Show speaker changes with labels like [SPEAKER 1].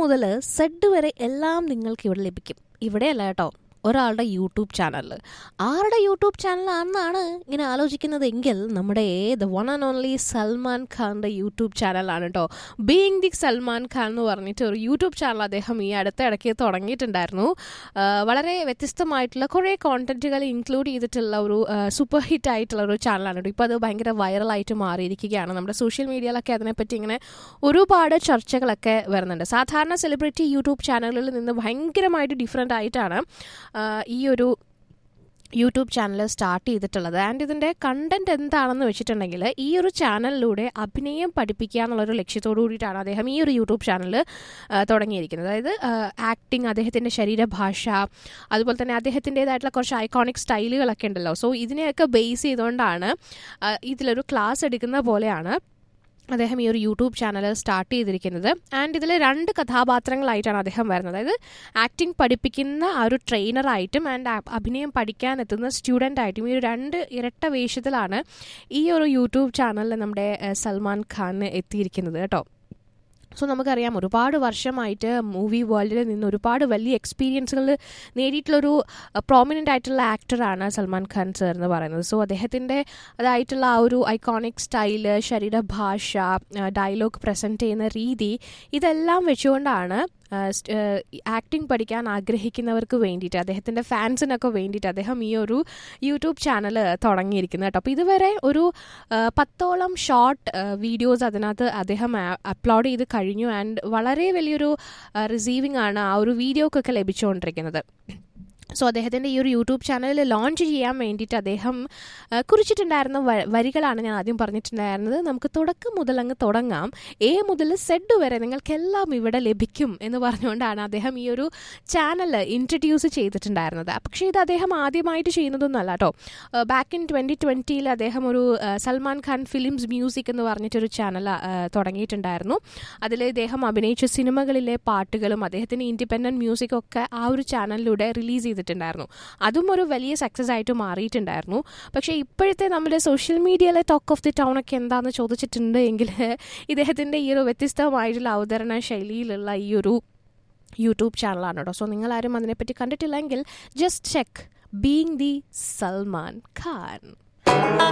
[SPEAKER 1] മുതൽ സെഡ് വരെ എല്ലാം നിങ്ങൾക്ക് ഇവിടെ ലഭിക്കും ഇവിടെയല്ല കേട്ടോ ഒരാളുടെ യൂട്യൂബ് ചാനൽ ആരുടെ യൂട്യൂബ് ചാനലാണെന്നാണ് ഇങ്ങനെ ആലോചിക്കുന്നത് എങ്കിൽ നമ്മുടെ the one and only Salman ഖാൻ്റെ യൂട്യൂബ് ചാനലാണ് കേട്ടോ ബീയിങ് ദി സൽമാൻ ഖാൻ എന്ന് പറഞ്ഞിട്ട് ഒരു യൂട്യൂബ് ചാനൽ അദ്ദേഹം ഈ അടുത്ത ഇടയ്ക്ക് തുടങ്ങിയിട്ടുണ്ടായിരുന്നു ആ, വളരെ വ്യത്യസ്തമായിട്ടുള്ള കുറേ കോണ്ടന്റുകൾ ഇൻക്ലൂഡ് ചെയ്തിട്ടുള്ള ഒരു സൂപ്പർ ഹിറ്റ് ആയിട്ടുള്ള ഒരു ചാനലാണ് കേട്ടോ ഇപ്പോൾ അത് ഭയങ്കര വൈറലായിട്ട് മാറിയിരിക്കുകയാണ് നമ്മുടെ സോഷ്യൽ മീഡിയയിലൊക്കെ അതിനെപ്പറ്റി ഇങ്ങനെ ഒരുപാട് ചർച്ചകളൊക്കെ വരുന്നുണ്ട് സാധാരണ സെലിബ്രിറ്റി യൂട്യൂബ് ചാനലുകളിൽ നിന്ന് ഭയങ്കരമായിട്ട് ഡിഫറെൻ്റ് ആയിട്ടാണ് ആ, ഈ ഒരു യൂട്യൂബ് ചാനൽ സ്റ്റാർട്ട് ചെയ്തിട്ടുള്ളത് ആൻഡ് ഇതിൻ്റെ കണ്ടന്റ് എന്താണെന്ന് വെച്ചിട്ടുണ്ടെങ്കിൽ ഈ ഒരു ചാനലിലൂടെ അഭിനയം പഠിപ്പിക്കുക എന്നുള്ളൊരു ലക്ഷ്യത്തോടു കൂടിയിട്ടാണ് അദ്ദേഹം ഈ ഒരു യൂട്യൂബ് ചാനൽ തുടങ്ങിയിരിക്കുന്നത് അതായത് ആക്ടിങ് അദ്ദേഹത്തിൻ്റെ ശരീരഭാഷ അതുപോലെ തന്നെ അദ്ദേഹത്തിൻ്റെതായിട്ടുള്ള കുറച്ച് ഐക്കോണിക് സ്റ്റൈലുകളൊക്കെ ഉണ്ടല്ലോ സോ ഇതിനെയൊക്കെ ബേസ് ചെയ്തുകൊണ്ടാണ് ആ, ഇതിലൊരു ക്ലാസ് എടുക്കുന്ന പോലെയാണ് അദ്ദേഹം ഈ ഒരു യൂട്യൂബ് ചാനൽ സ്റ്റാർട്ട് ചെയ്തിരിക്കുന്നത് ആൻഡ് ഇതിൽ രണ്ട് കഥാപാത്രങ്ങളായിട്ടാണ് അദ്ദേഹം വരുന്നത് അതായത് ആക്ടിംഗ് പഠിപ്പിക്കുന്ന ആ ഒരു ട്രെയിനറായിട്ടും ആൻഡ് അഭിനയം പഠിക്കാൻ എത്തുന്ന സ്റ്റുഡൻ്റ് ആയിട്ടും ഈ ഒരു രണ്ട് ഇരട്ട വേഷത്തിലാണ് ഈ ഒരു യൂട്യൂബ് ചാനലിൽ നമ്മുടെ ഏഹ്, സൽമാൻ ഖാൻ എത്തിയിരിക്കുന്നത് കേട്ടോ സോ നമുക്കറിയാം ഒരുപാട് വർഷമായിട്ട് മൂവി വേൾഡിൽ നിന്ന് ഒരുപാട് വലിയ എക്സ്പീരിയൻസുകൾ നേടിയിട്ടുള്ളൊരു പ്രോമിനൻ്റ് ആയിട്ടുള്ള ആക്ടറാണ് സൽമാൻ ഖാൻ സർ എന്ന് പറയുന്നത് സോ അദ്ദേഹത്തിൻ്റെ അതായിട്ടുള്ള ആ ഒരു ഐക്കോണിക് സ്റ്റൈല് ശരീരഭാഷ ഡയലോഗ് പ്രസൻറ്റ് ചെയ്യുന്ന രീതി ഇതെല്ലാം വെച്ചുകൊണ്ടാണ് ആക്ടിംഗ് പഠിക്കാൻ ആഗ്രഹിക്കുന്നവർക്ക് വേണ്ടിയിട്ട് അദ്ദേഹത്തിൻ്റെ ഫാൻസിനൊക്കെ വേണ്ടിയിട്ട് അദ്ദേഹം ഈ ഒരു യൂട്യൂബ് ചാനൽ തുടങ്ങിയിരിക്കുന്നത് കേട്ടോ അപ്പോൾ ഇതുവരെ ഒരു ആ, പത്തോളം ഷോർട്ട് വീഡിയോസ് അതിനകത്ത് അദ്ദേഹം അപ്ലോഡ് ചെയ്ത് കഴിഞ്ഞു ആൻഡ് വളരെ വലിയൊരു റിസീവിംഗ് ആണ് ആ ഒരു വീഡിയോക്കൊക്കെ ലഭിച്ചുകൊണ്ടിരിക്കുന്നത് സോ അദ്ദേഹത്തിൻ്റെ ഈ ഒരു യൂട്യൂബ് ചാനൽ ലോഞ്ച് ചെയ്യാൻ വേണ്ടിയിട്ട് അദ്ദേഹം ആ, കുറിച്ചിട്ടുണ്ടായിരുന്ന വ- വരികളാണ് ഞാൻ ആദ്യം പറഞ്ഞിട്ടുണ്ടായിരുന്നത് നമുക്ക് തുടക്കം മുതൽ അങ്ങ് തുടങ്ങാം എ മുതൽ സെഡ് വരെ നിങ്ങൾക്കെല്ലാം ഇവിടെ ലഭിക്കും എന്ന് പറഞ്ഞുകൊണ്ടാണ് അദ്ദേഹം ഈ ഒരു ചാനൽ ഇൻട്രഡ്യൂസ് ചെയ്തിട്ടുണ്ടായിരുന്നത് പക്ഷേ ഇത് അദ്ദേഹം ആദ്യമായിട്ട് ചെയ്യുന്നതൊന്നുമല്ല കേട്ടോ ബാക്ക് ഇൻ ട്വൻറ്റി ട്വൻറ്റിയിൽ അദ്ദേഹം ഒരു ആ, സൽമാൻ ഖാൻ ഫിലിംസ് മ്യൂസിക് എന്ന് പറഞ്ഞിട്ടൊരു ചാനൽ തുടങ്ങിയിട്ടുണ്ടായിരുന്നു അതിൽ ഇദ്ദേഹം അഭിനയിച്ച സിനിമകളിലെ പാട്ടുകളും അദ്ദേഹത്തിന് ഇൻഡിപെൻഡൻറ്റ് മ്യൂസിക് ഒക്കെ ആ ഒരു ചാനലിലൂടെ റിലീസ് ചെയ്തിട്ടുണ്ടായിരുന്നു അതും ഒരു വലിയ സക്സസ് ആയിട്ട് മാറിയിട്ടുണ്ടായിരുന്നു പക്ഷേ ഇപ്പോഴത്തെ നമ്മുടെ സോഷ്യൽ മീഡിയയിലെ ടോക്ക് ഓഫ് ദി ടൗൺ ഒക്കെ എന്താണെന്ന് ചോദിച്ചിട്ടുണ്ട് എങ്കിൽ ഇദ്ദേഹത്തിൻ്റെ ഈ ഒരു വ്യത്യസ്തമായിട്ടുള്ള അവതരണ ശൈലിയിലുള്ള ഈ ഒരു യൂട്യൂബ് ചാനലാണ് കേട്ടോ സോ നിങ്ങളാരും അതിനെപ്പറ്റി കണ്ടിട്ടില്ലെങ്കിൽ just check being the Salman Khan